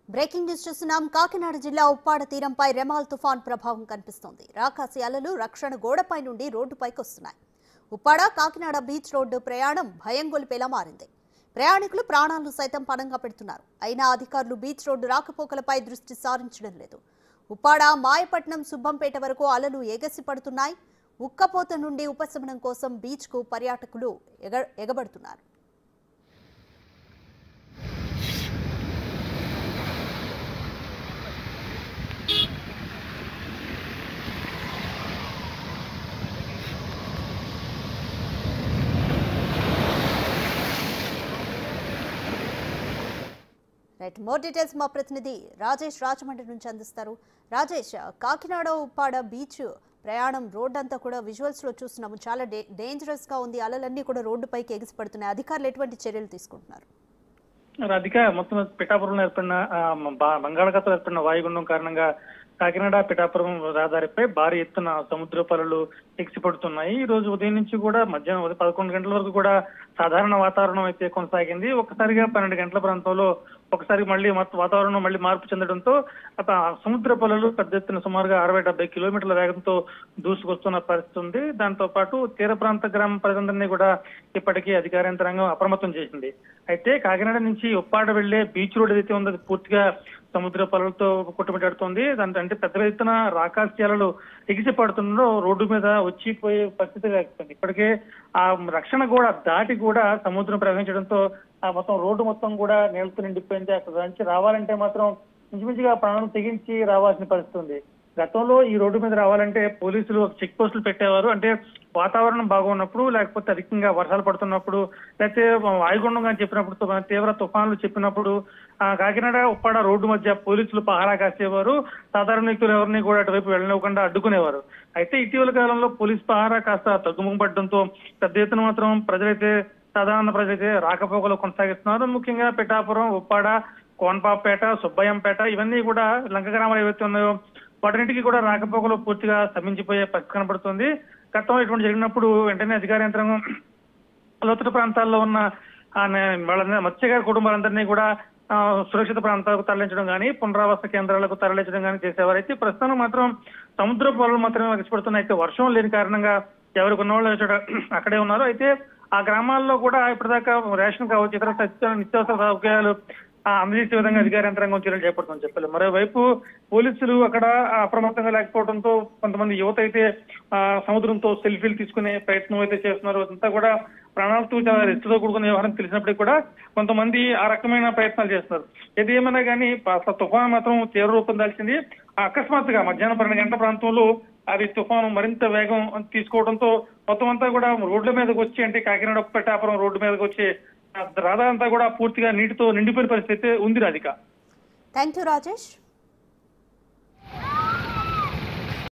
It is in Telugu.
బ్రేకింగ్ న్యూస్ చూస్తున్నాం కాకినాడ జిల్లా ఉప్పాడ తీరంపై రెమాల్ తుఫాన్ ప్రభావం కనిపిస్తోంది రాకాసి అలలు రక్షణ గోడపై నుండి రోడ్డుపైకి వస్తున్నాయి ఉప్పాడ కాకినాడ బీచ్ రోడ్డు ప్రయాణం భయం గొలిపేలా మారింది ప్రయాణికులు ప్రాణాలను సైతం పణంగా పెడుతున్నారు అయినా అధికారులు బీచ్ రోడ్డు రాకపోకలపై దృష్టి సారించడం లేదు ఉప్పాడ మాయపట్నం సుబ్బంపేట వరకు అలలు ఎగసి పడుతున్నాయి ఉక్కపోత నుండి ఉపశమనం కోసం బీచ్కు పర్యాటకులు ఎగ ఎగబడుతున్నారు రైట్ మోర్ డీటెయిల్స్ మా ప్రతినిధి రాజేష్ రాజమండ్రి నుంచి అందిస్తారు రాజేష్ కాకినాడ ఉప్పాడ బీచ్ ప్రయాణం రోడ్ అంతా కూడా విజువల్స్ లో చూస్తున్నాము చాలా డే డేంజరస్ గా ఉంది అలలన్నీ కూడా రోడ్డుపైకి ఎగిసిపడుతున్నాయి అధికారులు ఎటువంటి చర్యలు తీసుకుంటున్నారు రాధిక మొత్తం పిఠాపురంలో ఏర్పడిన ఆ, బా- బంగాళాఖాతంలో ఏర్పడిన వాయుగుండం కారణంగా కాకినాడ పిఠాపురం రహదారిపై భారీ ఎత్తున సముద్ర పనులు ఎగిసిపడుతున్నాయి ఈ రోజు ఉదయం నుంచి కూడా మధ్యాహ్నం ఉదయం పదకొండు గంటల వరకు కూడా సాధారణ వాతావరణం అయితే కొనసాగింది ఒక్కసారిగా పన్నెండు గంటల ప్రాంతంలో ఒకసారి మళ్ళీ మొత్తం వాతావరణం మళ్ళీ మార్పు చెందడంతో అత సముద్ర పొలలు పెద్ద ఎత్తున సుమారుగా అరవై డెబ్బై కిలోమీటర్ల వేగంతో దూసుకొస్తున్న పరిస్థితి ఉంది దాంతో పాటు తీర ప్రాంత గ్రామ ప్రజలందరినీ కూడా ఇప్పటికీ అధికార యంత్రాంగం అప్రమత్తం చేసింది అయితే కాకినాడ నుంచి ఉప్పాడ వెళ్లే బీచ్ రోడ్ ఏదైతే ఉందో అది పూర్తిగా సముద్ర పొలలతో కొట్టుమిటాడుతోంది దాంతో అంటే పెద్ద ఎత్తున రాకాశాలలు ఎగిసి పడుతుండో రోడ్డు మీద వచ్చిపోయే పరిస్థితి లేకపోయింది ఇప్పటికే ఆ రక్షణ కూడా దాటి కూడా సముద్రం ప్రవహించడంతో ఆ మొత్తం రోడ్డు మొత్తం కూడా నీళ్ళతో నిండిపోయింది అక్కడ నుంచి రావాలంటే మాత్రం ఇంచుమించుగా ప్రాణం తెగించి రావాల్సిన పరిస్థితి ఉంది గతంలో ఈ రోడ్డు మీద రావాలంటే పోలీసులు చెక్ పోస్టులు పెట్టేవారు అంటే వాతావరణం బాగున్నప్పుడు లేకపోతే అధికంగా వర్షాలు పడుతున్నప్పుడు లేకపోతే వాయుగుండంగా చెప్పినప్పుడు తుఫా- తీవ్ర తుఫాన్లు చెప్పినప్పుడు ఆ కాకినాడ ఉప్పాడ రోడ్డు మధ్య పోలీసులు పహారా కాసేవారు సాధారణ వ్యక్తులు ఎవరిని కూడా అటువైపు వెళ్ళనివ్వకుండా అడ్డుకునేవారు అయితే ఇటీవల కాలంలో పోలీస్ పహారా కాస్త తగ్గుముఖపడడంతో పెద్ద ఎత్తున మాత్రం ప్రజలైతే సాధారణ ప్రజలైతే రాకపోకలు కొనసాగిస్తున్నారు ముఖ్యంగా పిఠాపురం ఉప్పాడ కోన్పాపేట సుబ్బయ్యంపేట ఇవన్నీ కూడా లంక గ్రామాలు ఏవైతే ఉన్నాయో వాటిన్నిటికీ కూడా రాకపోకలు పూర్తిగా స్తంభించిపోయే పరిస్థితి కనబడుతుంది గతంలో ఇటువంటి జరిగినప్పుడు వెంటనే అధికార యంత్రాంగం లోతట్టు ప్రాంతాల్లో ఉన్న ఆ నే- వాళ్ళ మత్స్యకార కుటుంబాలందరినీ కూడా ఆ, సురక్షిత ప్రాంతాలకు తరలించడం కానీ పునరావాస కేంద్రాలకు తరలించడం కానీ చేసేవారు అయితే ప్రస్తుతం మాత్రం సముద్ర పొలాలు మాత్రమే ఎగసిపడుతున్నాయి అయితే వర్షం లేని కారణంగా ఎవరికి ఉన్న వాళ్ళు చోట అక్కడే ఉన్నారు అయితే ఆ గ్రామాల్లో కూడా ఇప్పటిదాకా రేషన్ కావచ్చు ఇతర సత్య- నిత్యావసర సౌకర్యాలు ఆ, అందజేసే విధంగా అధికార యంత్రాంగం చర్యలు చేపడుతుందని చెప్పాలి మరోవైపు పోలీసులు అక్కడ అప్రమత్తంగా లేకపోవడంతో కొంతమంది యువత అయితే ఆ, సముద్రంతో సెల్ఫీలు తీసుకునే ప్రయత్నం అయితే చేస్తున్నారు అదంతా కూడా ప్రాణాలతో చాలా రిస్క్తో కూడుకున్న వ్యవహారం తెలిసినప్పటికీ కూడా కొంతమంది ఆ రకమైన ప్రయత్నాలు చేస్తున్నారు ఏది ఏమైనా కానీ అసలు తుఫాను మాత్రం తీవ్ర రూపం దాల్చింది ఆ అకస్మాత్తుగా మధ్యాహ్నం పన్నెండు గంటల ప్రాంతంలో అది తుఫాను మరింత వేగం తీసుకోవడంతో మొత్తం అంతా కూడా రోడ్ల మీదకి వచ్చి అంటే కాకినాడ పెట్టాపురం రోడ్డు మీదకి వచ్చి ఆ రహదారి అంతా కూడా పూర్తిగా నీటితో నిండిపోయిన పరిస్థితి అయితే ఉంది రాధిక థ్యాంక్ యూ రాజేష్